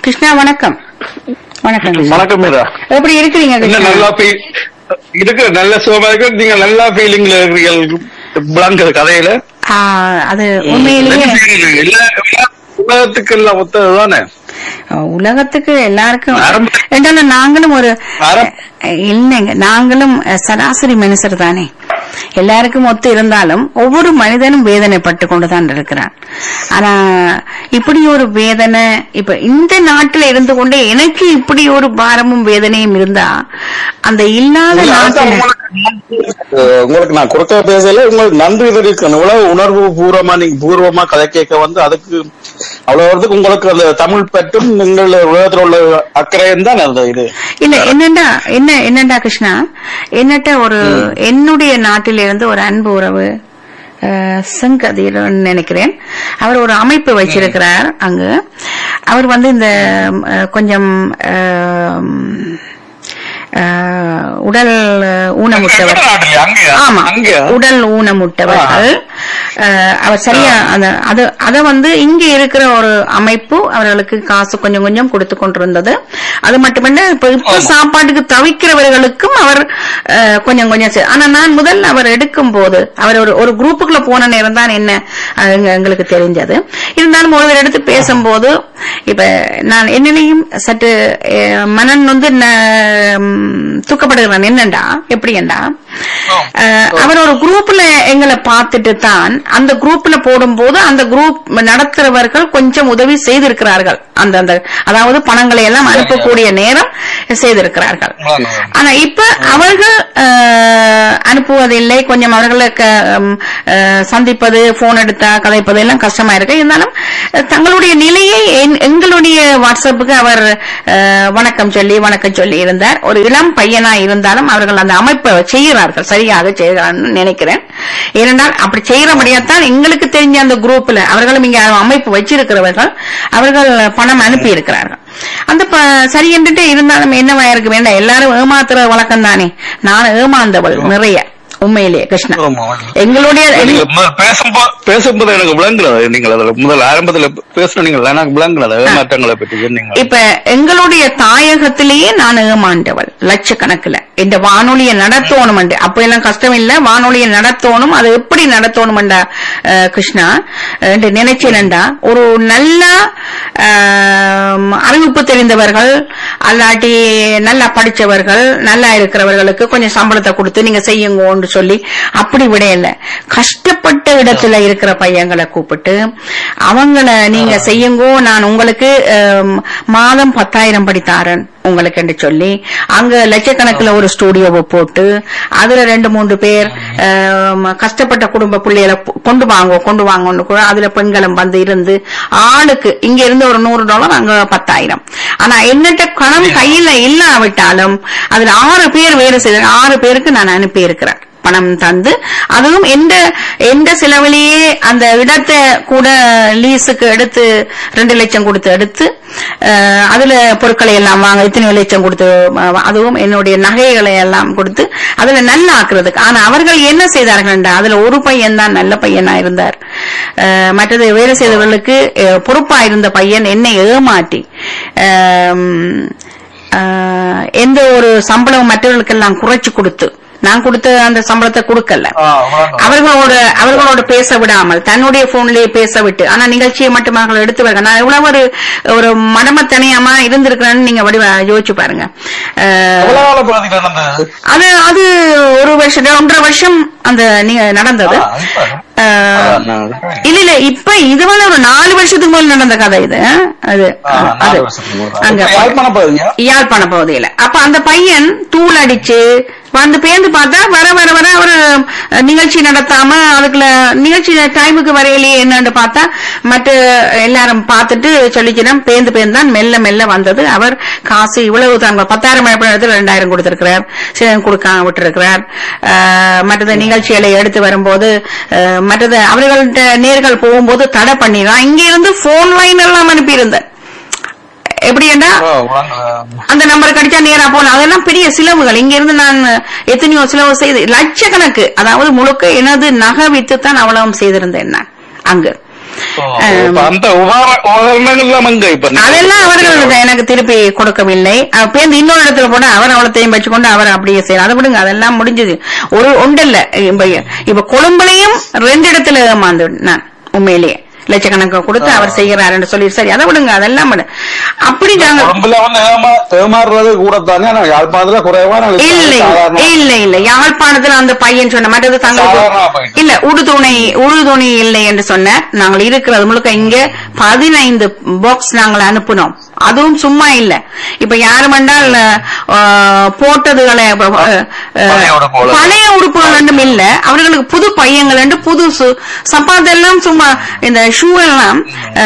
கிருஷ்ணா வணக்கம் வணக்கம் கிருஷ்ணா. வணக்கம் மீரா எப்படி இருக்கிறீங்க இன்னும் கிருஷ்ணா நல்லா feel- இருக்கு நல்ல சுகமா இருக்கு நீங்க நல்லா ஃபீலிங்ல இருக்கிறீங்க விளங்குது கதையில ஆ, அது உண்மையிலேயே எல்லா எல்லா உலகத்துக்கு எல்லாம் ஒத்தது தானே உலகத்துக்கு எல்லாருக்கும் ஆரம்ப- என்றாலும் நாங்களும் ஒரு ஆரம்- இல்லைங்க நாங்களும் அஹ், சராசரி மனுஷர் தானே எல்லாருக்கும் ஒத்து இருந்தாலும் ஒவ்வொரு மனிதனும் வேதனைப்பட்டு கொண்டுதான் இருக்கிறான் ஆனா இப்படி ஒரு வேதனை இப்ப இந்த நாட்டுல இருந்து கொண்டே எனக்கு இப்படி ஒரு பாரமும் வேதனையும் இருந்தா அந்த இல்லாத நாட்டுல அஹ் உங்களுக்கு நான் குறுக்க பேசல உங்களுக்கு நன்றி தெரிவிக்கணும் இவ்வளவு உணர்வு பூர்வமா நீங்க பூர்வமா கதை கேட்க வந்து அதுக்கு அவ்வளவு வரதுக்கு உங்களுக்கு அந்த தமிழ் பற்றும் நீங்கள் உலகத்தில் உள்ள அக்கறையும் தான் அந்த இது இல்ல என்னண்டா என்ன என்னண்டா கிருஷ்ணா என்னட்ட ஒரு என்னுடைய நாட்டிலிருந்து ஒரு அன்பு உறவு அஹ், செங்கதிரன் நினைக்கிறேன் அவர் ஒரு அமைப்பு வச்சிருக்கிறார் அங்கு அவர் வந்து இந்த அஹ், கொஞ்சம் அஹ், அஹ், உடல் ஊனமுற்றவர் ஆமா உடல் ஊனமுட்டவர்கள் அஹ், அவர் சரியா அந்த அது அத வந்து இங்க இருக்கிற ஒரு அமைப்பு அவர்களுக்கு காசு கொஞ்சம் கொஞ்சம் கொடுத்து கொண்டிருந்தது அது மட்டுமல்ல இப்ப இப்ப சாப்பாட்டுக்கு தவிக்கிறவர்களுக்கும் அவர் அஹ், கொஞ்சம் கொஞ்சம் செ- ஆனா நான் முதல் அவர் எடுக்கும் போது அவர் ஒரு ஒரு குரூப்புக்குள்ள போன நேரம் தான் என்ன அது எங்க- எங்களுக்கு தெரிஞ்சது இருந்தாலும் ஒருவர் எடுத்து பேசும்போது இப்ப நான் என்னையும் சற்று அஹ், மனன் வந்து தூக்கப்படுகிறேன் என்னண்டா எப்படி என்றா அஹ், அவர் ஒரு குரூப்ல எங்களை பார்த்துட்டு தான் அந்த குரூப்ல போடும்போது அந்த குரூப் நடத்துறவர்கள் கொஞ்சம் உதவி செய்திருக்கிறார்கள் அந்த அந்த அதாவது பணங்களை எல்லாம் அனுப்பக்கூடிய நேரம் செய்திருக்கிறார்கள் ஆனா இப்ப அவர்கள் அஹ், அனுப்புவதில்லை கொஞ்சம் அவர்களுக்கு ம், அஹ், சந்திப்பது போன் எடுத்தா கதைப்பது எல்லாம் கஷ்டமா இருக்கு இருந்தாலும் அஹ், தங்களுடைய நிலையை என்- எங்களுடைய வாட்ஸ்அப்புக்கு அவர் அஹ், வணக்கம் சொல்லி வணக்கம் சொல்லி இருந்தார் ஒரு இளம் பையனா இருந்தாலும் அவர்கள் அந்த அமைப்பை செய்கிறார்கள் சரியாக செய்கிறார்கள் நினைக்கிறேன் ஏனென்றால் அப்படி செய்யறபடியாத்தான் எங்களுக்கு தெரிஞ்ச அந்த குரூப்ல அவர்களும் இங்க அமைப்பு வச்சிருக்கிறவர்கள் அவர்கள் பணம் அனுப்பி இருக்கிறார்கள் அந்த ப- சரி என்றுட்டு இருந்தாலும் என்னவா இருக்கு வேண்டாம் எல்லாரும் ஏமாத்துற வழக்கம் தானே நான் ஏமாந்தவள் நிறைய உண்மையிலேயே கிருஷ்ணா எங்களுடைய நீங்க ம- பேசும்போது பேசும்போது எனக்கு விளங்குறது நீங்கள் அதுல முதல் ஆரம்பத்துல பேசுன நீங்கள் எனக்கு விளங்குறது ஏமாற்றங்களை பற்றி சொன்னீங்க இப்ப எங்களுடைய தாயகத்திலேயே நான் ஏமாண்டவள் லட்சக்கணக்கில் இந்த வானொலியை நடத்தணும் அப்ப எல்லாம் கஷ்டம் இல்ல வானொலியை நடத்தணும் அது எப்படி நடத்தணும்டா கிருஷ்ணா என்று நினைச்சேன்டா ஒரு நல்ல ஆம், அறிவிப்பு தெரிந்தவர்கள் அல்லாட்டி நல்லா படிச்சவர்கள் நல்லா இருக்கிறவர்களுக்கு கொஞ்சம் சம்பளத்தை கொடுத்து நீங்க செய்யுங்கன்னு சொல்லி அப்படி விடையில கஷ்டப்பட்ட இடத்துல இருக்கிற பையங்களை கூப்பிட்டு அவங்கள நீங்க செய்யுங்கோ நான் உங்களுக்கு ஆம், மாதம் பத்தாயிரம் படி தாரேன் உங்களுக்கு என்று சொல்லி அங்க லட்சக்கணக்கில் ஒரு ஸ்டூடியோவை போட்டு அதுல ரெண்டு மூன்று பேர் ஆம், கஷ்டப்பட்ட குடும்ப பிள்ளைகளை கொ- கொண்டு வாங்க கொண்டு வாங்கன்னு கூட அதுல பெண்களும் வந்து இருந்து ஆளுக்கு இங்க இருந்து ஒரு நூறு டாலர் அங்க பத்தாயிரம் ஆனா என்னட்ட பணம் கையில இல்லாவிட்டாலும் அதுல ஆறு பேர் வேலை செய்த ஆறு பேருக்கு நான் அனுப்பி இருக்கிறேன் பணம் தந்து அதுவும் எந்த எந்த செலவிலேயே அந்த இடத்தை கூட லீஸுக்கு எடுத்து ரெண்டு லட்சம் கொடுத்து எடுத்து அஹ், அதுல பொருட்களை எல்லாம் வாங்க இத்தனை லட்சம் கொடுத்து அஹ், அதுவும் என்னுடைய நகைகளை எல்லாம் கொடுத்து அதுல நல்லா ஆக்குறதுக்கு ஆனா அவர்கள் என்ன செய்தார்கள் என்றால், அதுல ஒரு பையன் தான் நல்ல பையனா இருந்தார் அஹ், மற்றது வேலை செய்தவர்களுக்கு அஹ், பொறுப்பா இருந்த பையன் என்னை ஏமாற்றி அஹ், அஹ், எந்த ஒரு சம்பளம் மற்றவர்களுக்கெல்லாம் குறைச்சு கொடுத்து நான் கொடுத்த அந்த சம்பளத்தை கொடுக்கல அவர்களோட அவர்களோட பேச விடாமல் தன்னுடைய போன்லயே பேச விட்டு ஆனா நிகழ்ச்சியை மட்டும் அவர்கள் எடுத்து வருங்க நான் எவ்வளவு ஒரு ஒரு மடமத்தனையமா இருந்திருக்கிறேன்னு நீங்க வடிவ யோசிச்சு பாருங்க அஹ், அது அது ஒரு வருஷம் ஒன்றரை வருஷம் அந்த நீங்க நடந்தது அஹ், இல்ல இல்ல இப்ப இது வந்து ஒரு நாலு வருஷத்துக்கு முதல் நடந்த கதை இது அது அது அங்க யாழ்ப்பாண பகுதியா யாழ்ப்பாண பகுதியில அப்ப அந்த பையன் தூள் அடிச்சு வந்து பேந்து பார்த்தா வர வர வர ஒரு அஹ், நிகழ்ச்சி நடத்தாம அதுக்குள்ள நிகழ்ச்சி டைமுக்கு வரையிலேயே என்னன்னு பார்த்தா மற்ற எல்லாரும் பார்த்துட்டு சொல்லிக்கிறோம் பேந்து பேந்து தான் மெல்ல மெல்ல வந்தது அவர் காசு இவ்வளவு தாங்க பத்தாயிரம் இடத்துல ரெண்டாயிரம் கொடுத்திருக்கிறார் சிலர் கொடுக்காம விட்டிருக்கிறார் அஹ், மற்றது நிகழ்ச்சிகளை எடுத்து வரும்போது அஹ், மற்றது அவர்கள்ட்ட நேர்கள் போகும்போது தடை பண்ணிடுறான் இங்க இருந்து போன் லைன் எல்லாம் அனுப்பியிருந்தேன் எப்படி என்றா அந்த நம்பர் கிடைச்சா நேரா போன அதெல்லாம் பெரிய செலவுகள் இங்க இருந்து நான் எத்தனையோ செலவு செய்து லட்சக்கணக்கு அதாவது முழுக்க எனது நகை வித்து தான் அவ்வளவும் செய்திருந்தேன் நான் அங்கு இப்ப அந்த உபகர- உபகரணங்கள் எல்லாம் எங்க இப்ப அதெல்லாம் அவர்கள் எனக்கு திருப்பி கொடுக்கவில்லை அப்ப பேருந்து இன்னொரு இடத்துல போனா அவர் அவ்வளத்தையும் வச்சுக்கொண்டு அவர் அப்படியே செய்யலாம் அதை விடுங்க அதெல்லாம் முடிஞ்சது ஒரு ஒன்றல்ல இப்ப இப்ப கொழும்புலையும் ரெண்டு இடத்துல ஏமாந்து நான் உண்மையிலேயே லட்சக்கணக்கு கொடுத்து அவர் செய்கிறாருன்னு சொல்லி சரி அதை விடுங்க அதெல்லாம் விடு. அப்படி நாங்க கொழும்புல வந்து ஏமா ஏமாறுறது கூட தானே ஆனா யாழ்ப்பாணத்துல குறைவான இல்லை இல்ல இல்ல யாழ்ப்பாணத்துல அந்த பையன் சொன்ன மற்றது சாதாரணமா தங்களுக்கு போயிட்டு. இல்ல உடுதுணை உழுதுணி இல்லை என்று சொன்ன நாங்கள் இருக்கிறது முழுக்க இங்க பதினைந்து பாக்ஸ் நாங்கள் அனுப்பினோம் அதுவும் சும்மா இல்ல இப்ப யாரு வேண்டால் அஹ், போட்டதுகளை அஹ், அஹ், பழைய உடுப்புகள். பழைய உடுப்புகள் ரெண்டும் இல்ல அவர்களுக்கு புது பையங்கள் ரெண்டு புதுசு சப்பாத்து எல்லாம் சும்மா இந்த ஷூ எல்லாம்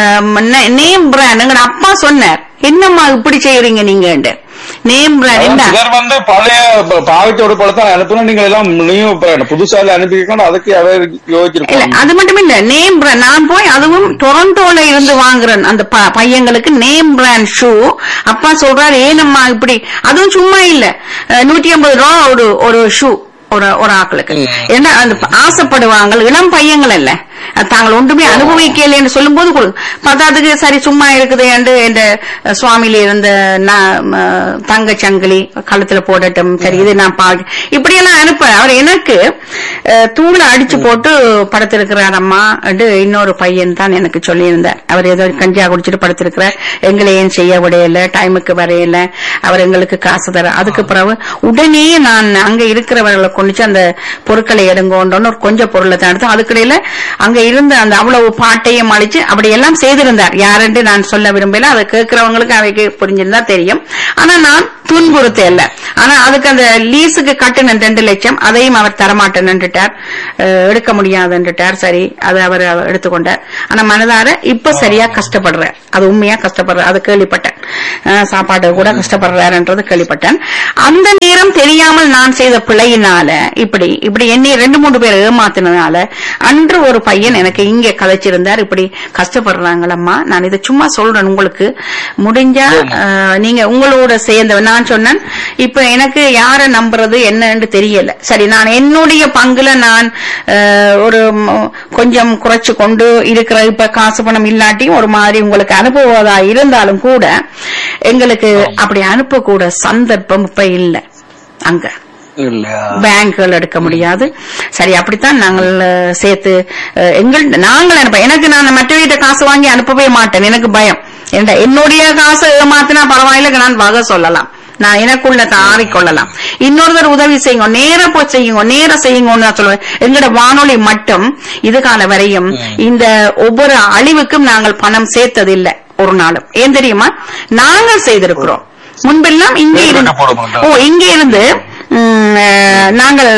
நேம் பிராண்ட் எங்க அப்பா சொன்னார் என்னம்மா இப்படி செய்யறீங்க நீங்க நேம் பிராண்ட் என்ன சிலர் வந்து பழைய ப- பாவிச்ச ஒரு பழத்தான் அனுப்பணும் நீங்க எல்லாம் நியூ பிராண்ட் புதுசால அனுப்பிக்கணும் அதுக்கு அவர் இல்ல யோசிச்சிருப்பாங்க அது மட்டும் இல்ல நேம் பிராண்ட் நான் போய் அதுவும் டொரண்டோல இருந்து வாங்குறேன் அந்த ப- பையங்களுக்கு நேம் பிராண்ட் ஷூ அப்பா சொல்றாரு ஏனம்மா இப்படி அதுவும் சும்மா இல்ல அஹ், நூத்தி ஐம்பது ரூபா ஒரு ஒரு ஷூ ஒரு ஒரு ஆக்களுக்கு ம். ஏன்னா அந்த ப- ஆசைப்படுவாங்க இளம் பையங்கள் இல்ல அது தாங்கள் ஒன்றுமே அனுபவிக்கல என்று சொல்லும் போது பத்தாத்துக்கு சரி சும்மா இருக்குது என்று இந்த சுவாமியில இருந்த நா- ம, தங்கச் சங்கிலி கழுத்துல போடட்டும் சரி இது நான் பா இப்படியெல்லாம் அனுப்ப அவர் எனக்கு அஹ், தூளை அடிச்சு போட்டு படுத்திருக்கிறார் அம்மா என்று இன்னொரு பையன் தான் எனக்கு சொல்லியிருந்தார் அவர் ஏதோ கஞ்சா குடிச்சிட்டு படுத்திருக்கிறார் எங்களை ஏன் செய்ய விடையில டைமுக்கு வரையில அவர் எங்களுக்கு காசு தர அதுக்கு பிறகு உடனே நான் அங்க இருக்கிறவர்களை கொண்டுச்சு அந்த பொருட்களை எடுங்கோண்டோன்னு ஒரு கொஞ்சம் பொருளை தான் எடுத்து அதுக்கிடையில அங்க இருந்த அந்த அவ்வளவு பாட்டையும் அழிச்சு அப்படி எல்லாம் செய்திருந்தார் யாரென்று நான் சொல்ல விரும்பல அதை கேட்கிறவங்களுக்கு அவைக்கு புரிஞ்சிருந்தா தெரியும் ஆனா நான் துன்புறுத்த இல்ல ஆனா அதுக்கு அந்த லீஸுக்கு கட்டின ரெண்டு லட்சம் அதையும் அவர் தரமாட்டேன்னுட்டார் அஹ், எடுக்க முடியாதுன்னுட்டார் சரி அதை அவர் எடுத்துக்கொண்டார் ஆனா மனதார இப்ப சரியா கஷ்டப்படுறார் அது உண்மையா கஷ்டப்படுறார் அது கேள்விப்பட்டேன் அஹ், சாப்பாடு கூட கஷ்டப்படுறாருன்றது கேள்விப்பட்டேன் அந்த நேரம் தெரியாமல் நான் செய்த பிழையினால இப்படி இப்படி என்னை ரெண்டு மூணு பேர் ஏமாத்தினதுனால அன்று ஒரு பையன் எனக்கு இங்க கதைச்சிருந்தார் இப்படி கஷ்டப்படுறாங்களம்மா நான் இதை சும்மா சொல்றேன் உங்களுக்கு முடிஞ்சா அஹ், நீங்க உங்களோட சேர்ந்த நான் சொன்னேன் இப்ப எனக்கு யார நம்புறது என்னன்னு தெரியல சரி நான் என்னுடைய பங்குல நான் அஹ், ஒரு ம், கொஞ்சம் குறைச்சு கொண்டு இருக்கிற இப்ப காசு பணம் இல்லாட்டியும் ஒரு மாதிரி உங்களுக்கு அனுப்புவதா இருந்தாலும் கூட எங்களுக்கு அப்படி அனுப்பக்கூட சந்தர்ப்பம் இப்ப இல்ல அங்க இல்லையா பேங்குகள் எடுக்க முடியாது சரி அப்படித்தான் நாங்கள் அஹ், சேர்த்து அஹ், எங்கள் நாங்கள் அனுப்ப எனக்கு நான் மற்றவர்கிட்ட காசு வாங்கி அனுப்பவே மாட்டேன் எனக்கு பயம் ஏன்டா என்னுடைய காசை ஏமாத்தினா பரவாயில்ல நான் வகை சொல்லலாம் நான் எனக்குள்ள ஆறிக்கொள்ளலாம் இன்னொருத்தர் உதவி செய்யுங்க நேர போய் செய்யுங்க நேர செய்யுங்கன்னு நான் சொல்லுவேன் எங்களோட வானொலி மட்டும் இது கால வரையும் இந்த ஒவ்வொரு அழிவுக்கும் நாங்கள் பணம் சேர்த்ததில்லை ஒரு நாளும் ஏன் தெரியுமா நாங்கள் செய்திருக்கிறோம் முன்பெல்லாம் இங்கே வேறு இருந்து போட மாட்டோம். ஓ இங்கே இருந்து ம், அஹ், நாங்கள்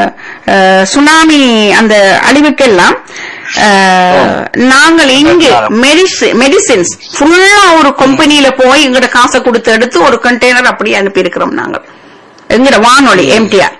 அஹ், சுனாமி அந்த அழிவுக்கெல்லாம் அஹ், நாங்கள் இங்கு மெடிசின்ஸ் ஃபுல்லா ஒரு கம்பெனியில போய் எங்கட காசை கொடுத்து எடுத்து ஒரு கண்டெய்னர் அப்படியே அனுப்பி இருக்கிறோம் நாங்கள் எங்கட வானொலி எம்டிஆர்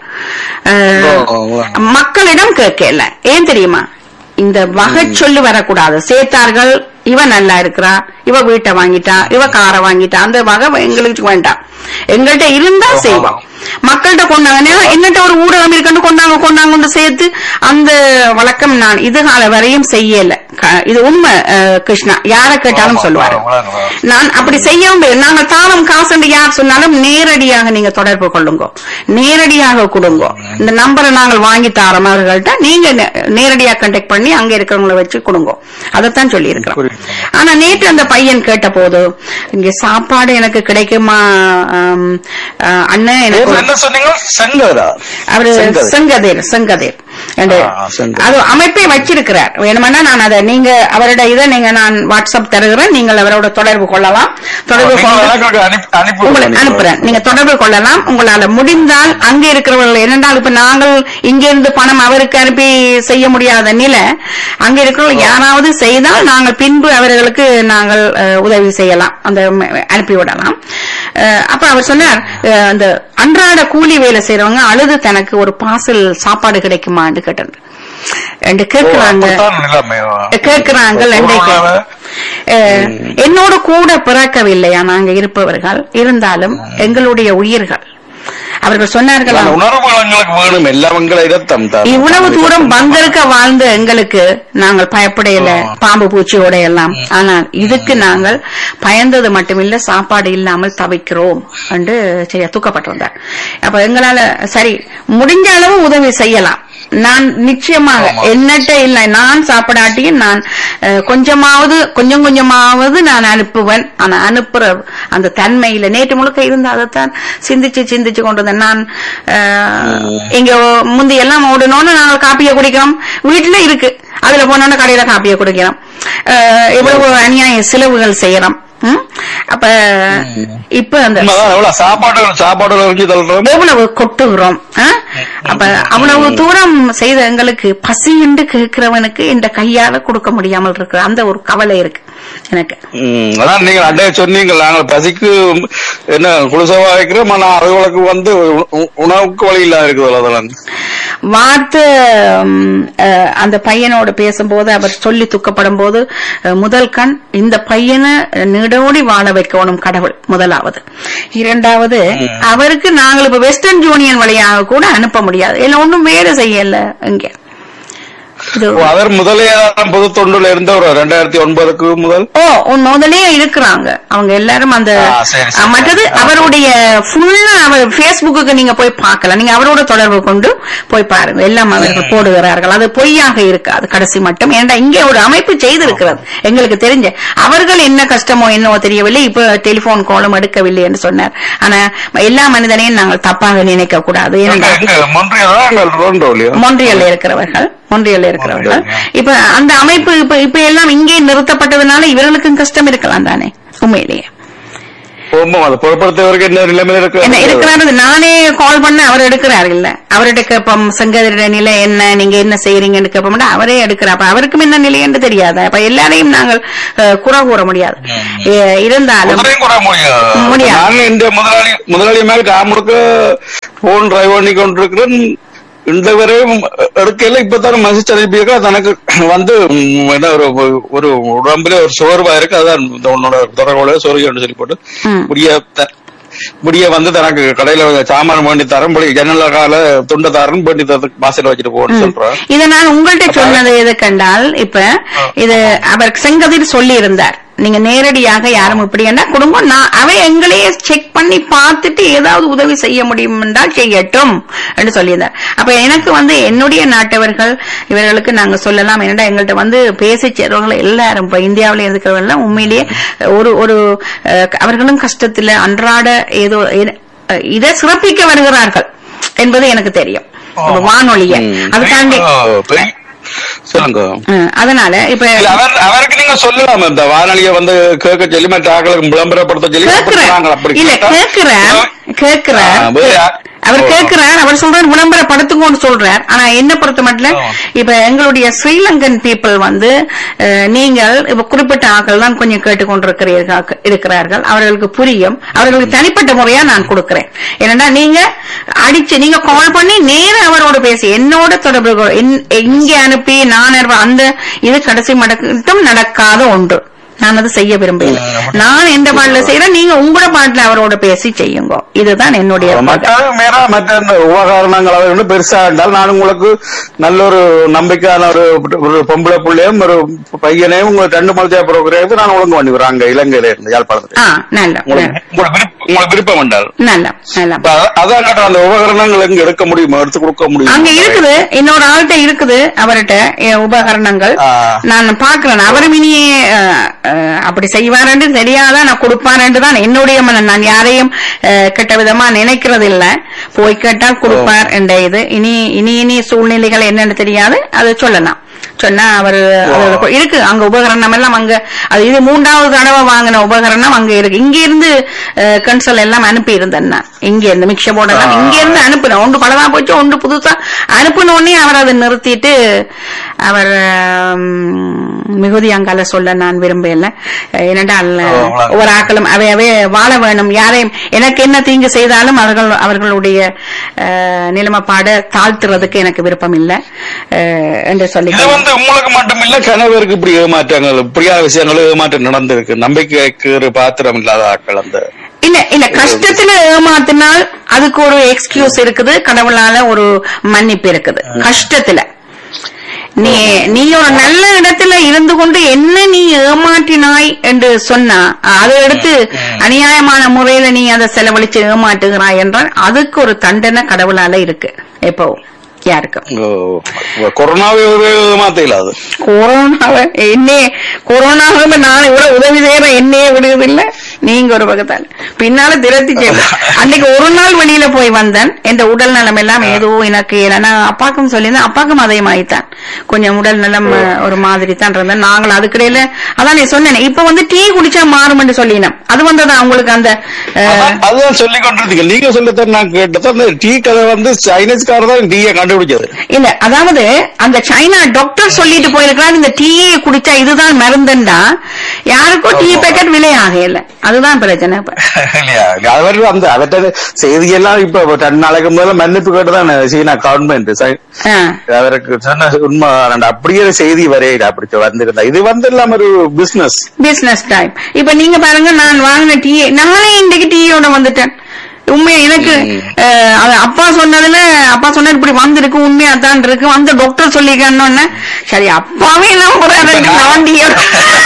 ஓ, ஓ. மக்களிடம் கேட்கல ஏன் தெரியுமா இந்த வகை சொல்லி வரக்கூடாது சேர்த்தார்கள் இவ நல்லா இருக்கிறா இவ வீட்டை வாங்கிட்டா இவ காரை வாங்கிட்டா அந்த வகை எங்களுக்கு வேண்டாம் எங்கள்கிட்ட இருந்தா செய்வோம் மக்கள்கிட்ட கொண்டாங்க எங்கிட்ட ஒரு ஊடகம் இருக்கன்னு கொண்டாங்க கொண்டாங்க கொண்டு சேர்த்து அந்த வழக்கம் நான் இது கால வரையும் செய்யல க- இது உண்மை அஹ், கிருஷ்ணா யார கேட்டாலும் ஆமா, சொல்லுவாரு ஆமா, ஆமா. நான் அப்படி செய்யவும் முடியாது. நாங்க தாளம் காசு யார் சொன்னாலும் நேரடியாக நீங்க தொடர்பு கொள்ளுங்க நேரடியாக கொடுங்க இந்த நம்பரை நாங்கள் வாங்கி தாரோம் அவர்கள்ட்ட நீங்க நே- நேரடியா கண்டெக்ட் பண்ணி அங்க இருக்கிறவங்கள வச்சு கொடுங்க அதைத்தான் சொல்லி இருக்கிறோம் புரியுது. ஆனா நேற்று அந்த பையன் கேட்ட போது இங்க சாப்பாடு எனக்கு கிடைக்குமா ஆம், ஆஹ், அண்ணன் பேர் எனக்கு என்ன சொன்னீங்க செங்கதரா அவரு செங்கதிர். செங்கதேர் செங்கதேர் என்று ஆ, செங்கதிர். அது அமைப்பை வச்சிருக்கிறார் வேணுமென்னா நான் அதை நீங்க அவரோட இதை நீங்க நான் வாட்ஸ்அப் தருகிறேன் நீங்கள் அவரோட தொடர்பு கொள்ளலாம் தொடர்பு நீங்க கொண்டு எனக்கு அனுப்பி- அனுப்பி உங்களை விடுங்க. அனுப்புறேன் நீங்க தொடர்பு கொள்ளலாம் உங்களால முடிந்தால் அங்க இருக்கிறவர்கள் என்னென்றால் இப்ப நாங்கள் இங்க இருந்து பணம் அவருக்கு அனுப்பி செய்ய முடியாத நிலை அங்க இருக்கிறவங்க யாராவது செய்தால் நாங்கள் பின்பு அவர்களுக்கு நாங்கள் அஹ், உதவி செய்யலாம் அந்த ம- அனுப்பி விடலாம் அஹ், அப்ப அவர் சொன்னார் அஹ், அந்த அன்றாட கூலி வேலை செய்யறவங்க அழுது தனக்கு ஒரு பார்சல் சாப்பாடு கிடைக்குமான்னு கேட்டார் என்று ஓ, கேட்கிறாங்க அப்படித்தான் நிலைமை. கேட்கிறாங்க இன்றைக்கு கொரோனால அஹ், என்னோடு கூட பிறக்கவில்லையா நாங்க இருப்பவர்கள் இருந்தாலும் எங்களுடைய உயிர்கள் அவர்கள் சொன்னார்களா அந்த உணர்வுகள் எங்களுக்கு வேணும் எல்லாம் எங்களை இரத்தம் தான் இவ்வளவு தூரம் பங்கருக்க வாழ்ந்த எங்களுக்கு நாங்கள் பயப்படையில பாம்பு பூச்சியோட எல்லாம் ஆனால் இதுக்கு நாங்கள் பயந்தது மட்டுமில்ல சாப்பாடு இல்லாமல் தவிக்கிறோம் என்று சரியா தூக்கப்பட்டிருந்தார் அப்ப எங்களால சரி முடிஞ்ச அளவு உதவி செய்யலாம் நான் நிச்சயமாக ஆமா. என்னட்ட இல்லை நான் சாப்பிடாட்டியும் நான் அஹ், கொஞ்சமாவது கொஞ்சம் கொஞ்சமாவது நான் அனுப்புவேன் ஆனா அனுப்புற அந்த தன்மையில நேற்று முழுக்க இருந்து அதைத்தான் சிந்திச்சு சிந்திச்சு கொண்டு வந்தேன் நான் அஹ், இங்க முந்தி எல்லாம் ஓடணும்னு நாங்கள் காப்பியை குடிக்கிறோம் வீட்டுல இருக்கு அதுல போனோன்னு கடையில காப்பியை குடிக்கிறோம் அஹ், இவ்வளவு அநியாய செலவுகள் செய்யறோம் ம்? அப்ப இப்ப அந்த உண்மைதான் எவ்வளவு சாப்பாடுகள் சாப்பாடுகள் வச்சு தள்ளுறோம் எவ்வளவு கொட்டுகிறோம் ஆ? அப்ப அவ்வளவு தூரம் செய்த எங்களுக்கு பசி என்று கேட்கிறவனுக்கு இந்த கையால கொடுக்க முடியாமல் இருக்கிற அந்த ஒரு கவலை இருக்கு எனக்கு ம், அதான் நீங்க அண்டைய சொன்னீங்க நாங்கள் பசிக்கு என்ன குளிசவா வைக்கிறோம் ஆனா அதுகளுக்கு வந்து உ- உ- உணவுக்கு வழி இல்லாத இருக்குது அதெல்லாம் வார்த்தை ம், அஹ், அந்த பையனோட பேசும்போது அவர் சொல்லி துக்கப்படும் போது அஹ், முதல் கண் இந்த பையனை நீடோடி வாழ வைக்கணும் கடவுள் முதலாவது இரண்டாவது அவருக்கு நாங்கள் இப்ப வெஸ்டர்ன் யூனியன் வழியாக கூட அனுப்ப முடியாது இல்ல ஒண்ணும் வேலை செய்யல இங்க இது ஓ, அவர் முதலே பொது தொண்டுல இருந்தவர் ரெண்டாயிரத்தி ஒன்பதுக்கு முதல் ஓ உன் முதலே இருக்கிறாங்க அவங்க எல்லாரும் அந்த ஆ, சரி, சரி. அஹ், மற்றது அவருடைய ஃபுல்லா அவர் Facebookக்கு நீங்க போய் பார்க்கலாம் நீங்க அவரோட தொடர்பு கொண்டு போய் பாருங்க எல்லாம் அவர்கள் போடுகிறார்கள் அது பொய்யாக இருக்காது கடைசி மட்டும் ஏன்டா இங்கே ஒரு அமைப்பு செய்திருக்கிறது எங்களுக்கு தெரிஞ்ச அவர்கள் என்ன கஷ்டமோ என்னவோ தெரியவில்லை இப்ப டெலிபோன் காலும் எடுக்கவில்லை என்று சொன்னார் ஆனா எல்லா மனிதனையும் நாங்கள் தப்பாக நினைக்க கூடாது ஏனென்றால் மொன்றியல் ரோண்டோ இல்லையா மொன்றியல்ல இருக்கிறவர்கள் மொன்றியல்ல இருக்கிறவர்கள் இப்ப அந்த அமைப்பு இப்ப இப்ப எல்லாம் இங்கே நிறுத்தப்பட்டதுனால இவர்களுக்கும் கஷ்டம் இருக்கலாம் தானே உண்மையிலேயே ஆமா அது பொருட்படுத்தவருக்கு என்ன நிலைமையில என்ன இருக்கு இருக்கிறாரு நானே கால் பண்ண அவர் எடுக்கிறாரு இல்ல அவர்கிட்ட கேப்பம் சங்கதிர நிலை என்ன நீங்க என்ன செய்யறீங்கன்னு கேப்போம்னா அவரே எடுக்கிறார் அப்ப அவருக்கும் என்ன நிலை என்று தெரியாது அப்ப எல்லாரையும் நாங்கள் அஹ், குறை கூற முடியாது எ- இருந்தாலும் முதலையும் கூட முடியாது முடியாது. நான் இந்த முதலாளி முதலாளி மாதிரி நான் முழுக்க போன் டிரைவ் பண்ணி கொண்டிருக்கிறேன் இந்த வரையும் எடுக்கல இப்பதான் மசிச்சு அனுப்பியிருக்கா தனக்கு வந்து ம், என்ன ஒரு ஒரு உடம்புல ஒரு சோர்வா இருக்கு அதான் இந்த உன்னோட தொடர்போட சோர்வு சொல்லி போட்டு ம். முடிய த- முடிய வந்து தனக்கு கடையில சாமான் வேண்டி தரம் ஜன்னல கால துண்ட தரம் வேண்டி தரத்துக்கு வாசல் வச்சுட்டு போன்னு சொல்றேன் இத நான் உங்கள்ட்ட சொன்னது எது கண்டால் இப்ப இது அவர் செங்கதிர் சொல்லி இருந்தார் நீங்க நேரடியாக யாரும் இப்படி என்றால் குடும்பம் நான் அவை எங்களையே செக் பண்ணி பார்த்துட்டு ஏதாவது உதவி செய்ய முடியும் என்றால் செய்யட்டும் என்று சொல்லியிருந்தார் அப்ப எனக்கு வந்து என்னுடைய நாட்டவர்கள் இவர்களுக்கு நாங்க சொல்லலாம் என்னடா எங்கள்கிட்ட வந்து பேசி சேர்வர்கள் எல்லாரும் இப்ப இந்தியாவில இருக்கிறவங்க எல்லாம் உண்மையிலேயே ஒரு ஒரு அஹ், அவர்களும் கஷ்டத்துல அன்றாட ஏதோ ஏ- இதை சிறப்பிக்க வருகிறார்கள் என்பது எனக்கு தெரியும் இப்ப வானொலிய அதுக்காண்டி பெரிய- சொல்லுங்க அஹ், அதனால இப்ப இல்ல, அவர் அவருக்கு நீங்க சொல்லலாம் இந்த வானொலிய வந்து கேட்க சொல்லி மற்ற ஆக்களுக்கு விளம்பரப்படுத்த சொல்லி கேக்குறார் நாங்கள் அப்படி இல்ல கேட்டா- கேக்குறார் கேக்குறார் ஆ, வேற- அவர் ஓ. கேக்குறார் அவர் சொல்றார் விளம்பரப்படுத்துங்கன்னு சொல்றார் ஆனா என்ன பொறுத்த மட்டும் ஆ. இப்ப எங்களுடைய ஸ்ரீலங்கன் பீப்புள் வந்து அஹ், நீங்கள் இப்ப குறிப்பிட்ட ஆட்கள் தான் கொஞ்சம் கேட்டுக்கொண்டிருக்கிறீர்கள் இருக்கிறார்கள் அவர்களுக்கு புரியும் அவர்களுக்கு தனிப்பட்ட முறையா நான் கொடுக்கிறேன் ஏன்னா நீங்க அடிச்சு நீங்க கால் பண்ணி நேர அவரோட பேசி என்னோட தொடர்பு கொ- என்- இங்க அனுப்பி நான் அனுப்ப- அந்த இது கடைசி மட்டும் நடக்காத ஒன்று நான் அது செய்ய விரும்பல நான் எந்த பாடல செய்யறேன் நீங்க உங்களோட பாட்டுல அவரோட பேசி செய்யுங்க இதுதான் என்னுடைய மற்ற மேல மற்ற இந்த உபகரணங்கள் அதை வந்து பெருசா இருந்தால் நான் உங்களுக்கு நல்ல ஒரு நம்பிக்கையான ஒரு ஒரு பொம்பளை பிள்ளையும் ஒரு பையனையும் உங்களுக்கு ரெண்டு மலத்தியா ப்ரோக்ராம் நான் ஒழுங்கு பண்ணி விடுறேன் அங்க இலங்கையில இருந்து யாழ்ப்பாணத்துல ஆ நல்ல உங்களுக்கு உங்களுக்கு விருப்பம் உங்களுக்கு விருப்பம் என்றால் நல்ல நல்ல இப்ப அத- அதான் கேட்டேன், அந்த உபகரணங்கள் எங்க எடுக்க முடியுமா எடுத்து கொடுக்க அங்க முடியும் இருக்குது இன்னொரு ஆள்கிட்ட இருக்குது அவர்கிட்ட எ, உபகரணங்கள் ஆ. நான் பாக்குறேன் அவரும் இனியே அஹ், அஹ், அப்படி செய்வாருன்னு தெரியாதா நான் கொடுப்பாருன்னு தான் என்னுடைய மனம் நான் யாரையும் அஹ், கெட்ட விதமா நினைக்கிறது இல்ல போய் கேட்டால் கொடுப்பார் என்ற இது இனி இனி இனி சூழ்நிலைகள் என்னன்னு தெரியாது அதை சொல்லலாம் சொன்னா அவர் அவருக்கு இருக்கு அங்க உபகரணம் எல்லாம் அங்க அது இது மூன்றாவது தடவை வாங்கின உபகரணம் அங்க இருக்கு இங்க இருந்து கன்சல் எல்லாம் அனுப்பி இருந்தேன் நான் இங்க இருந்து மிக்ச போர்டு எல்லாம் இங்க இருந்து அனுப்பினேன் ஒன்று பழதா போச்சு ஒன்று புதுசா அனுப்பின உடனே அவர் அதை நிறுத்திட்டு அவர் ம், மிகுதி அங்கால சொல்ல நான் விரும்பல ஏனென்றால் அவ்வளவு. ஒவ்வொரு ஆக்களும் அவை அவை வாழ வேணும் யாரையும் எனக்கு என்ன தீங்கு செய்தாலும் அவர்கள் அவர்களுடைய அஹ், நிலைமைப்பாட தாழ்த்துறதுக்கு எனக்கு விருப்பம் இல்லை அஹ், என்று சொல்லி இது வந்து உங்களுக்கு மட்டும் இல்ல கணவருக்கு இப்படி ஏமாற்றங்கள் இப்படியான விஷயங்கள் ஏமாற்றம் நடந்திருக்கு நம்பிக்கைக்கு ஒரு பாத்திரம் இல்லாத ஆட்கள் அந்த இல்ல இல்ல கஷ்டத்துல ஏமாத்தினால் அதுக்கு ஒரு எக்ஸ்கியூஸ் இருக்குது கடவுளால ஒரு மன்னிப்பு இருக்குது கஷ்டத்துல நீ நீ ஒரு நல்ல இடத்துல இருந்து கொண்டு என்ன நீ ஏமாற்றினாய் என்று சொன்னா அதை எடுத்து அநியாயமான முறையில நீ அதை செலவழிச்சு ஏமாற்றுகிறாய் என்றால் அதுக்கு ஒரு தண்டனை கடவுளால இருக்கு எப்பவும் யாருக்கும் ஓ, கொரோனாவே ஒரு மாத்தையில அது கொரோனாவை என்னையே கொரோனாவை நான் இவ்வளவு உதவி செய்யற என்னையே விடுவதில்லை நீங்க ஒரு பக்கத்தால் பின்னால திரட்டி செய்வேன் அன்னைக்கு ஒரு நாள் வெளியில போய் வந்தேன் என்ற உடல் நலம் எல்லாம் ஏதோ எனக்கு இல்லைன்னா அப்பாக்கும் சொல்லியிருந்தேன் அப்பாக்கும் அதே மாதிரிதான் கொஞ்சம் உடல் நலம் அஹ், ஒரு மாதிரி தான் இருந்தேன் நாங்கள் அதுக்கிடையில அதான் நீ சொன்னேன் இப்ப வந்து டீ குடிச்சா மாறும்னு சொல்லினோம் அது வந்ததா உங்களுக்கு அந்த அஹ், அதான் அதுதான் சொல்லி கொண்டிருந்தீங்க நீங்க சொல்லத்தான் நான் கேட்டது அந்த டீ கதை வந்து சைனீஸ்காரர் தான் டீயை கண்டுபிடிச்சது இல்ல அதாவது அந்த சைனா டாக்டர் சொல்லிட்டு போயிருக்கிறார் இந்த டீயை குடிச்சா இதுதான் மருந்துண்டா யாருக்கும் டீ பேக்கெட் விலையாக இல்ல அதுதான் பிரச்சனை இப்ப இல்லையா அவர் அந்த அவற்ற செய்தியெல்லாம் இப்ப ரெண்டு நாளைக்கு முதல்ல மன்னிப்பு கேட்டுதான் சீனா கவர்மெண்ட் ஆ. அவருக்கு சொன்ன உண்மை தானே. அப்படியே செய்தி வரையில அப்படி வந்திருந்தா இது வந்து இல்லாம ஒரு பிசினஸ் பிசினஸ் டைம் இப்ப நீங்க பாருங்க நான் வாங்கின டீ நானே இன்றைக்கு டீயோட வந்துட்டேன் உண்மையா எனக்கு அஹ், அது அப்பா சொன்னதுல அப்பா சொன்னது இப்படி வந்திருக்கு உண்மையா தான் இருக்கு வந்த டாக்டர் சொல்லிக்கன்னு சரி அப்பாவே நம்புறாரு நான் டீயோட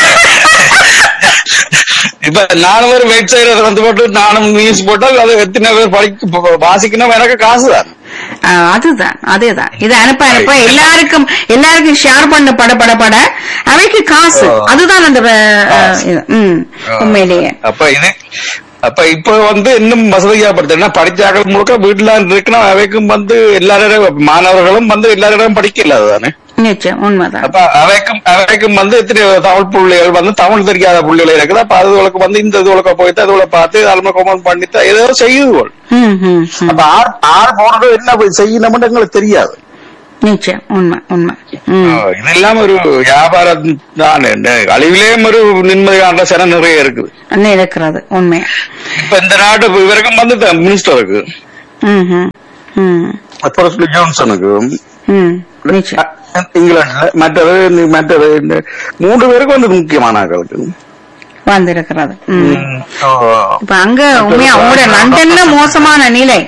இப்ப நானும் ஒரு வெப்சைட் வந்து போட்டு நானும் நியூஸ் போட்டால் அது எத்தனை பேர் படிக்க வாசிக்கணும் எனக்கு காசு தான் ஆஹ் அதுதான் அதேதான் இது அனுப்ப அனுப்ப எல்லாருக்கும் எல்லாருக்கும் ஷேர் பண்ண பட பட பட அவைக்கு காசு ஓ. அதுதான் அந்த அஹ், இது. ம், உண்மையிலேயே அப்ப இது அப்ப இப்ப வந்து இன்னும் வசதியா படுத்து படிச்சாக்கள் முழுக்க வீட்டுல இருக்கணும் அவைக்கும் வந்து எல்லாரும் மாணவர்களும் வந்து எல்லாரும் படிக்கல அதுதானே நிச்சயம் உண்மைதான் அப்ப அவைக்கும் அவைக்கும் வந்து எத்தனை தமிழ் பிள்ளைகள் வந்து தமிழ் தெரியாத பிள்ளைகள் இருக்குது அப்ப அதுகளுக்கு வந்து இந்த இதுகளுக்கு போயிட்டு அதுகளை பார்த்து அதுல கமெண்ட் பண்ணிட்டு ஏதோ செய்யுதுகள் ம், ம், ம். அப்ப ஆர் ஆர் போறது என்ன போய் செய்யணும்னு எங்களுக்கு தெரியாது நிச்சயம் உண்மை உண்மை ம். இது இல்லாம ஒரு வியாபாரம் தான் அழிவிலேயும் ஒரு நிம்மதியான சனம் நிறைய இருக்குது இன்னும் இருக்கிறது உண்மை இப்ப இந்த நாட்டு இவருக்கும் வந்து மினிஸ்டருக்கு ம், ம், ம், அப்புறம் ஜோன்சனுக்கு ம். நிச்சயம் இங்கிலாந்துல மற்றது மற்றது இந்த மூன்று பேருக்கு வந்து முக்கியமான ஆட்களுக்கு வந்திருக்கிறது ம். இப்ப அங்க உண்மையா அவங்களோட லண்டன்ல மோசமான நிலை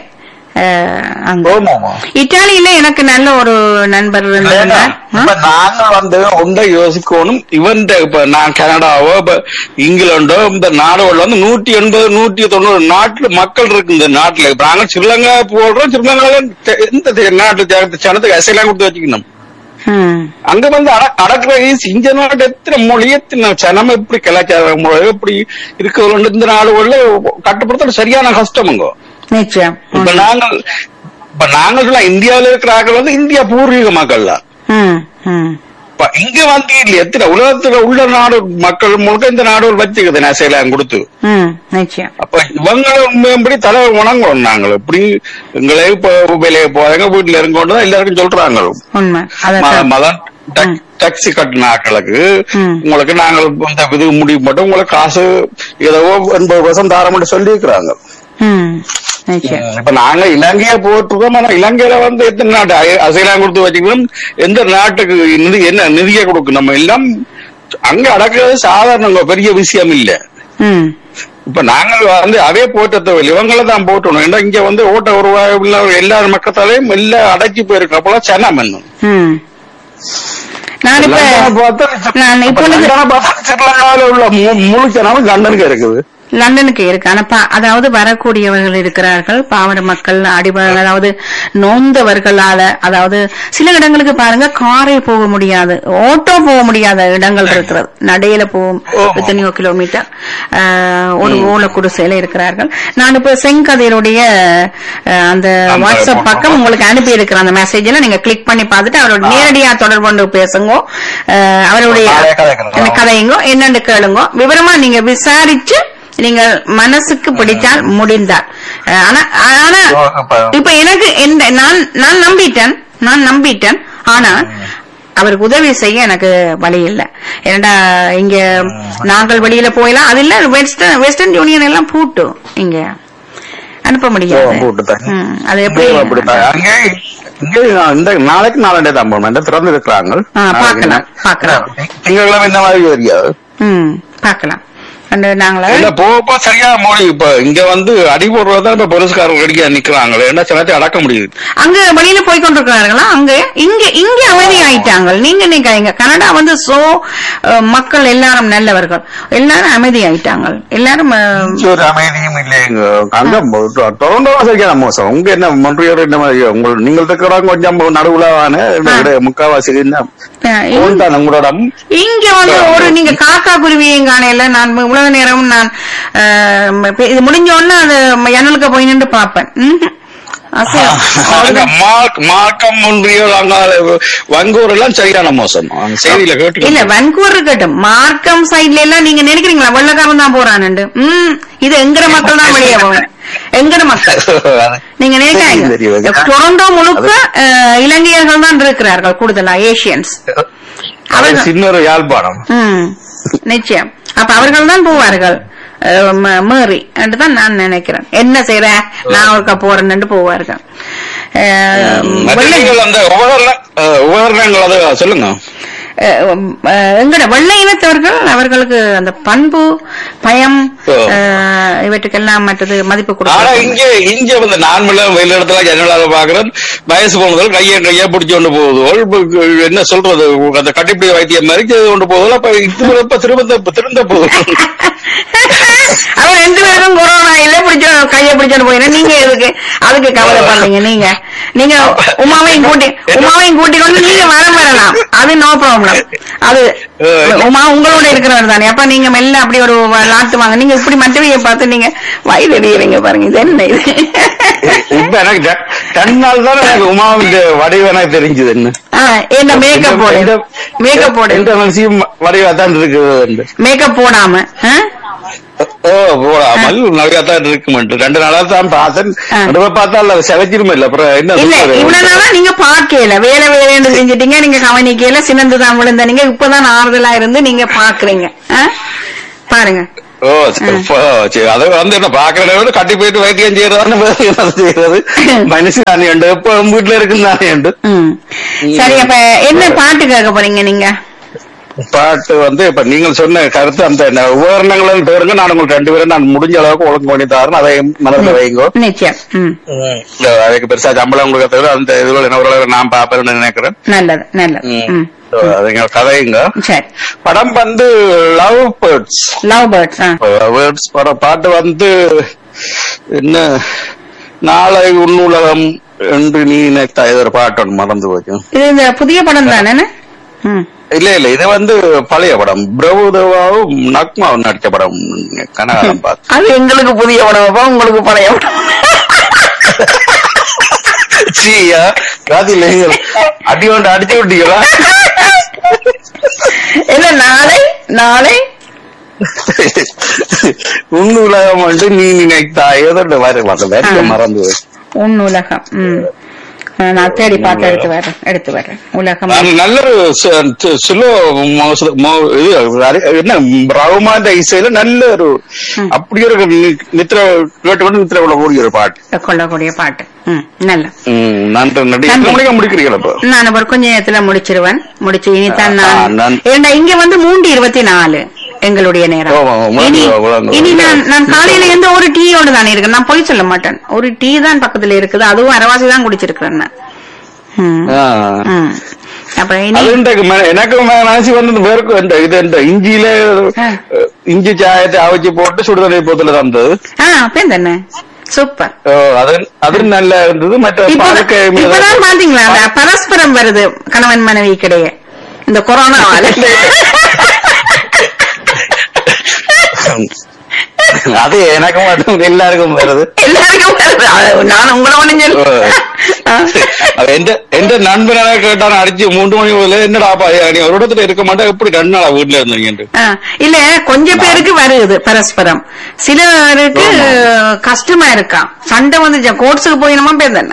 அஹ், அங்க ஆமாமா இத்தாலியில எனக்கு நல்ல ஒரு நண்பர் இருந்தாங்க இப்ப நாங்க வந்து ஒன்றை யோசிக்கணும் இவன் இப்ப நான் கனடாவோ இப்ப இங்கிலாண்டோ இந்த நாடுகள் வந்து நூற்றி எண்பது நூற்றி தொண்ணூறு நாட்டுல மக்கள் இருக்கு இந்த நாட்டுல இப்ப நாங்க ஸ்ரீலங்கா போடுறோம் ஸ்ரீலங்கால தெ- இந்த தெ- நாட்டு ஜனத்து- ஜனத்துக்கு அசைலாம் கொடுத்து வச்சுக்கணும் ம். அங்க வந்து அட- அடக்குற இங்க நாட்டு எத்தனை மொழி எத்தனை சனம் எப்படி கலாச்சார முறை எப்படி இருக்கிறது இந்த நாடுகள்ல கட்டுப்படுத்த சரியான கஷ்டமுங்க நிச்சயம் இப்ப நாங்கள் இப்ப நாங்கள் சொல்ல இந்தியாவில இருக்கிற ஆட்கள் வந்து இந்தியா பூர்வீக மக்கள் தான் ம், ம். இப்ப இங்க வந்து இல்ல எத்தனை உலகத்துல உள்ள நாடு மக்கள் முழுக்க இந்த நாடுகள் வச்சுக்குது நசையெல்லாம் கொடுத்து ம், நிச்சயம் அப்ப இவங்களை உண்மையபடி தலை உணங்குறோம் நாங்கள் இப்படி எங்களே இப்ப வேலையை போறாங்க வீட்டுல இருக்கோண்டு எல்லாருக்கும் சொல்றாங்க உண்மை ம- அதான் மதம் டக்- டாக்ஸி கட்டின ஆட்களுக்கு ம். உங்களுக்கு நாங்கள் இந்த இது முடிவு மட்டும் உங்களுக்கு காசு ஏதோ எண்பது வருஷம் தாரம்னு சொல்லி இருக்கிறாங்க ம், நிச்சயம் இப்ப நாங்க இலங்கைய போட்டிருக்கோம் ஆனா இலங்கையில வந்து எத்தனை நாட்டு அய- அசைலாம் கொடுத்து வச்சுக்கணும் எந்த நாட்டுக்கு நிதி என்ன நிதியை கொடுக்கும் நம்ம எல்லாம் அங்க அடக்கிறது சாதாரண பெரிய விஷயம் இல்ல ம், இப்ப நாங்கள் வந்து அதே போட்டத்தை இவங்களை தான் போட்டணும் ஏன்னா இங்க வந்து ஓட்ட உருவாக உள்ள எல்லா மக்கத்தாலையும் எல்லாம் அடைச்சி போயிருக்கு அப்பெல்லாம் சனம் என்னும் ம். நான் இப்ப லண்டனை பார்த்தா நான் இப்ப இப்பொழுது லண்டனை பார்த்தா ஸ்ரீலங்காவில உள்ள மு- முழு சனமும் லண்டனுக்கு இருக்குது லண்டனுக்கு இருக்கு ஆனா பா- அதாவது வரக்கூடியவர்கள் இருக்கிறார்கள் பாவட மக்கள் அடிப அதாவது நோந்தவர்களால அதாவது சில இடங்களுக்கு பாருங்க காரே போக முடியாது ஓட்டோ போக முடியாத இடங்கள் இருக்கிறது நடையில போகும் ஆமா. எத்தனையோ கிலோமீட்டர் ஆஹ், ஒரு ஓல குடிசையில இருக்கிறார்கள் நான் இப்ப செங்கதையருடைய ஆஹ், அந்த அந்த வாட்ஸ்அப் பக்கம் உங்களுக்கு அனுப்பி இருக்கிற அந்த மெசேஜ்ல நீங்க கிளிக் பண்ணி பார்த்துட்டு அவரோட நேரடியா தொடர்பு கொண்டு பேசுங்க ஆஹ், அவருடைய நாளைய கதைக்கிறோம். என்ன கதையுங்கோ என்னன்னு கேளுங்க விவரமா நீங்க விசாரிச்சு நீங்க மனசுக்கு பிடித்தால் முடிந்தால் அஹ் ஆனா ஆனா ஓ, அப்ப- இப்ப எனக்கு எந்த நான் நான் நம்பிட்டேன் நான் நம்பிட்டேன் ஆனா அவருக்கு உதவி செய்ய எனக்கு வழி இல்ல ஏன்டா இங்க நாங்கள் வெளியில போயலாம் அது இல்ல வெஸ்டர்ன் வெஸ்டர்ன் யூனியன் எல்லாம் பூட்டு இங்க அனுப்ப முடியாது ஓ, பூட்டுட்டாங்க. ம், அது எப்படி இங்கேயும் அப்படித்தான். அங்கே இங்கே நான் இந்த நாளைக்கு நாளண்டே தான் போகணும் திறந்து இருக்கிறாங்க ஆ, பார்க்கலாம், பார்க்கலாம். திங்கட்கிழமை இந்த மாதிரி தெரியாது ம் பார்க்கலாம் அந்த நாங்களா இல்ல போப்பா சரியா மோடி இப்ப இங்க வந்து அடி போடுறதா இப்ப போலீஸ்காரங்க அடிக்க நிக்கிறாங்களே என்ன சிலத்தை அடக்க முடியுது அங்க வெளியில போய் கொண்டிருக்கிறார்களா அங்க இங்க இங்க அமைதி ஆயிட்டாங்க நீங்க நினைக்காதீங்க கனடா வந்து சோ அஹ், மக்கள் எல்லாரும் நல்லவர்கள் எல்லாரும் அமைதி ஆயிட்டாங்க எல்லாரும் அஹ், இங்க ஒரு அமைதியும் இல்லைங்க அங்க டொரண்டோ சரியான மோசம் உங்க என்ன மொன்றியோட என்ன மாதிரி உங்க நீங்கள் இருக்கிறவங்க கொஞ்சம் நடுவுல முக்காவாசி என்ன அஹ், கோல் தான் உங்களோட இங்க வந்து ஒரு நீங்க காக்கா குருவியும் காணையில நான் உலக நேரம் நான் அஹ், இப்ப இது முடிஞ்ச உடனே அது ஜன்னலுக்கு போய் நின்று பாப்பேன் ம்ஹும். அசையா. அங்க மார்க் மார்க்கம் ஒன்றியல் அங்க வங்கூர் எல்லாம் சரியான மோசம் அங்க செய்தியில கேட்டு இல்ல வன்கூர் இருக்கட்டும் மார்க்கம் சைட்ல எல்லாம் நீங்க நினைக்கிறீங்களா வெள்ளக்காரன் தான் போறான்னு ம் இது எங்கட மக்கள் தான் வெளியே போவேன் எங்கட மக்கள் நீங்க தெரியும். நினைக்காங்க டொரண்டோ முழுக்க அஹ், இலங்கையர்கள் தான் இருக்கிறார்கள் கூடுதலா ஏசியன்ஸ் அது சின்ன ஒரு யாழ்ப்பாணம் ம் நிச்சயம் அப்ப அவர்கள் தான் போவார்கள் அஹ், ம- மேரி என்று தான் நான் நினைக்கிறேன் என்ன செய்யற நான் ஒருக்கா போறேன்னு போவார்கள் அஹ், மற்ற வெள்ளை- நீங்கள் அந்த உபகரண அஹ், உபகரணங்கள் அதை சொல்லுங்க அஹ், அஹ், எங்கட வெள்ளை இனத்தவர்கள் அவர்களுக்கு அந்த பண்பு பயம் ஓ. அஹ், இவற்றுக்கெல்லாம் மற்றது மதிப்பு ஆனா கொடுக்க இங்க இங்க வந்து நான் வெயில் இடத்துல ஜன்னலாக பாக்குறேன் வயசு போனதுல கையை கையை பிடிச்சு கொண்டு போகுது இப்ப என்ன சொல்றது அந்த கட்டிப்பிடி வைத்தியம் மாதிரி செய்து கொண்டு போகுது அப்ப திரும்ப திரும்ப திரும்ப போகுது அவன் ரெண்டு பேருக்கும் கொரோனா இல்ல பிடிச்ச கைய பிடிச்சோன்னு போயிடும் நீங்க எதுக்கு அதுக்கு கவலைப்படுறீங்க நீங்க நீங்க உமாவையும் கூட்டி உமாவையும் கூட்டி கொண்டு நீங்க வர வரலாம் அது நோ ப்ராப்ளம் அது உமா உங்களோட இருக்கிறவர் தானே அப்ப நீங்க மெல்ல அப்படி ஒரு நாட்டு வாங்க நீங்க இப்படி மற்றவைய பார்த்து நீங்க வயது எறியறீங்க பாருங்க இது என்ன இது இப்ப எனக்கு ட- தன்னால் தான் எனக்கு உமாவின் வடிவ எனக்கு தெரிஞ்சது என்ன ஆ, என்ன மேக்கப் போடு மேக்கப் போடு எந்த மனசையும் வடிவா தான் இருக்குது மேக்கப் போடாம ஆ? ஓ போடாமல் நிறைய தான் இருக்குமெண்டு ரெண்டு நாளா தான் பார்த்தேன் ஆ. நடுவ பார்த்தா இல்ல செவச்சிருமே இல்ல அப்புறம் என்ன இல்ல சொல்றது? இவ்வளவு நாளா நீங்க பாக்கல வேலை வேலைன்னு செஞ்சிட்டீங்க நீங்க கவனிக்கல சினந்துதான் விழுந்த நீங்க இப்பதான் ஆறுதலா இருந்து நீங்க பாக்குறீங்க ஆ? பாருங்க ஓ சரி, ஓ, சரி அது வந்து என்ன பாக்குறத விட கட்டி போயிட்டு வைத்தியம் செய்யறதான்னு வேற என்ன செய்யறது மனுஷன் தானே உண்டு எப்ப வீட்டுல இருக்குன்னு தானே உண்டு ம். சரி அப்ப என்ன பாட்டு கேட்க போறீங்க நீங்க பாட்டு வந்து இப்ப நீங்கள் சொன்ன கருத்து அந்த என்ன உபகரணங்கள் பேருங்க நான் உங்களுக்கு ரெண்டு பேரும் நான் முடிஞ்ச அளவுக்கு ஒழுங்கு பண்ணி தரேன் அதை மனதில் வைங்கோ நிச்சயம் ம். இல்ல, அதுக்கு பெருசா சம்பளம் உங்களுக்கு தவிர அந்த இதுல என்ன ஓரளவு நான் பாப்பேன்னு நினைக்கிறேன் நல்லது நல்லது ம். So, அதுங்க கதைங்க சரி படம் வந்து love birds love birds words பட பாட்டு வந்து என்ன நாளை உன்னுலகம் என்று நீ நினைத்த இது ஒரு பாட்டு ஒன்று மறந்து போச்சு இது இந்த புதிய படம் தானே ம். இல்ல இல்ல இது வந்து பழைய படம் பிரபுதேவாவும் நக்மாவும் நடிச்ச படம் கனகாலம் பார்த்து அது எங்களுக்கு புதிய படம் உங்களுக்கு பழைய படம் சீயா காதில் அடி கொண்டு அடிச்சு விட்டீங்களா இல்ல நாளை நாளை உன்னுலகம் வந்து நீ நினைத்தா ஏதோ வர அந்த மறந்து போச்சு. உன் உலகம் ம். நான் தேடி பார்த்து எடுத்து வர்றேன் எடுத்து வர்றேன் உலகம் அது நல்ல ஒரு ஸ்லோ இது அது என்ன ரகுமான் இசையில நல்ல ஒரு அப்படி ஒரு நி- நித்திர கேட்டுக்கொண்டு நித்திர உள்ள கூடிய ஒரு பாட்டு கொள்ளக்கூடிய பாட்டு ம், நல்ல ம், நன்றி நன்றி எத்தனை மணிக்கு முடிக்கிறீங்களா இப்போ நான் அப்புறம் கொஞ்ச நேரத்துல முடிச்சிருவேன் முடிச்சு இனிதான் ஆ, நான் நான்- ஏண்டா இங்க வந்து மூன்று இருபத்தி நாலு எங்களுடைய நேரம் ஓ, ஓ, ஓ, இனி ஓ, ஓ, இனி நான் நான் ஓ. காலையில எந்த ஒரு டீயோட தானே இருக்கேன் நான் பொய் சொல்ல மாட்டேன் ஒரு டீ தான் பக்கத்துல இருக்குது அதுவும் அரவாசி தான் குடிச்சிருக்கிறேன் நான் ம், ஆ. ம். அப்புறம் இனி அது எனக்கு ம- எனக்கு ம- மனசு வந்து வேறுக்கும் இந்த இது இந்த இஞ்சியில ஆ. இஞ்சி சாயத்தை அவிச்சு போட்டு சுடுதண்ணி போத்துல தந்தது ஆ அப்பேன் தானே சூப்பர் ஓ, அது அது நல்லா இருந்தது மற்ற இப்பதான் பாலுக்கு இப்பதான் பாத்தீங்களா அந்த பரஸ்பரம் வருது கணவன் மனைவி கிடையே இந்த கொரோனாவால அது எனக்கு மட்டும் எல்லாருக்கும் வருது எல்லாருக்கும் வருது. அது நான் உங்களை ஒண்ணு ஓ. ஆ. அது எந்த எந்த நண்பனால கேட்டான் அடிச்சு மூன்று மணி போல என்னடாப்பா நீ ஒரு இடத்துல இருக்க மாட்டா எப்படி ரெண்டு நாளா வீட்டுல இருந்தீங்க ஆ, இல்ல கொஞ்சம் பேருக்கு வருது பரஸ்பரம் சிலருக்கு கஷ்டமா இருக்கான் சண்டை வந்து கோர்ட்ஸுக்கு போயினமா பேர் தானே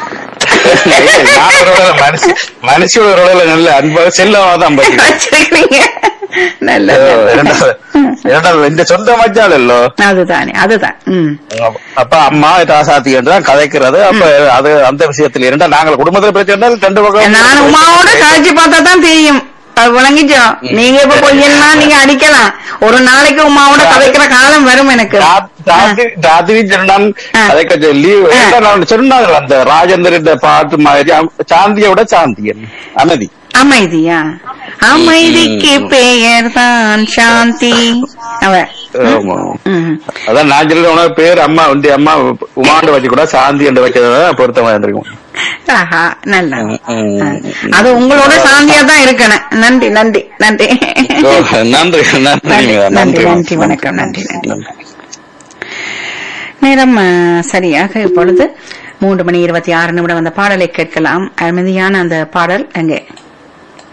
மனசு மனசோட உடல நல்ல அன்பாக செல்லமா தான் பத்தி வச்சிருக்கீங்க நல்ல இரண்டாவது இரண்டாவது இந்த சொந்த மச்சால் இல்லோ அதுதானே அதுதான் ம் அப்ப அம்மா தாசாத்தி தான் கதைக்கிறது அப்ப அது அந்த விஷயத்துல இருந்தா நாங்கள் குடும்பத்துல பிரச்சனை இருந்தால் ரெண்டு பக்கம் நான் உமாவோட கழிச்சு பார்த்தா தான் தெரியும் அது விளங்கிச்சோ நீங்க இப்ப கொஞ்சம்னா நீங்க அடிக்கலாம் ஒரு நாளைக்கு உமாவோட கதைக்கிற காலம் வரும் எனக்கு ராத்திரி ராத்திரி சொன்னான் ஆ. அதைக்க சொல்லி ஆ. எல்லாம் நான் சொன்னாங்க அந்த ராஜேந்திர பாட்டு மாதிரி அம்- சாந்தியை விட சாந்தியன் அமைதி அமைதியா அமைதிக்கு பெயர் தான் சாந்தி அவ ஆமா. ம். அதான் நான் சொல்ல உனக்கு பேர் அம்மா வந்து அம்மா உமாண்டு வச்சு கூட சாந்தி என்று வைக்கிறதா பொருத்தமா இருந்திருக்கும் ஆஹா நல்லா ம், ம், ஆ. ம். அது உங்களோட சாந்தியா தான் இருக்கணும் நன்றி நன்றி நன்றி ஓ, நன்றி நன்றி நன்றி மேடம், நன்றி மேடம். நன்றி வணக்கம் நன்றி நன்றி நேரம் ஆ, சரியாக இப்பொழுது மூன்று மணி இருபத்தி ஆறு நிமிடம் அந்த பாடலை கேட்கலாம் அருமதியான அந்த பாடல் அங்கே